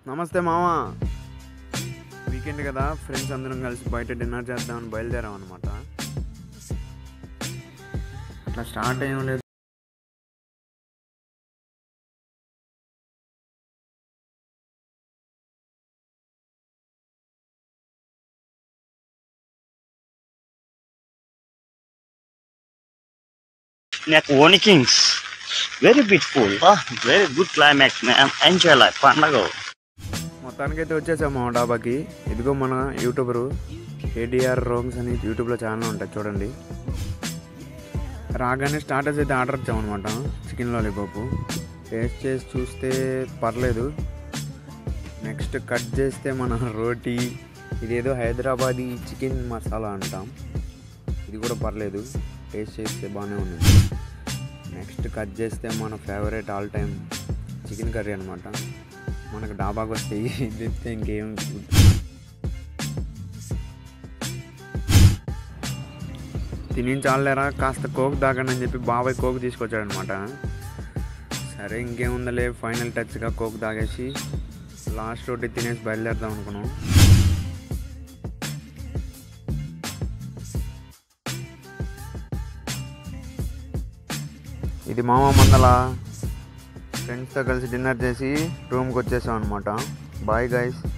నమస్తే మామా వీకెండ్ కదా ఫ్రెండ్స్ అందరం కలిసి బయట డిన్నర్ చేద్దామని బయలుదేరాం అనమాట అట్లా స్టార్ట్ అయ్యం లేదు Neck Warning Kings. Very beautiful. Ah, very good climax, man. Enjoy life. పండగ మొత్తానికైతే వచ్చేసాం మా డాబాకి ఇదిగో మన యూట్యూబరు ఏడిఆర్ రోమ్స్ అని యూట్యూబ్లో ఛానల్ ఉంటుంది చూడండి రాగానే స్టార్టర్స్ అయితే ఆర్డర్ ఇచ్చామన్నమాట చికెన్ లాలీపాప్ టేస్ట్ చేసి చూస్తే పర్లేదు నెక్స్ట్ కట్ చేస్తే మన రోటీ ఇదేదో హైదరాబాదీ చికెన్ మసాలా అంటాం ఇది కూడా పర్లేదు టేస్ట్ చేస్తే బాగానే ఉంది నెక్స్ట్ కట్ చేస్తే మన favourite all time chicken curry అనమాట మనకు డాబాకి వస్తే ఇది తెస్తే ఇంకేం తిని చాలేరా కాస్త కోక్ దాకండి అని చెప్పి బాబాయ్ కోక్ తీసుకొచ్చాడనమాట సరే ఇంకేముందలే ఫైనల్ టచ్గా కోక్ తాగేసి లాస్ట్ రోటీ తినేసి బయలుదేరదాం అనుకున్నాం ఇది మామ మందల ఫ్రెండ్స్తో కలిసి డిన్నర్ చేసి రూమ్కి వచ్చేసాం అనమాట బాయ్ గైస్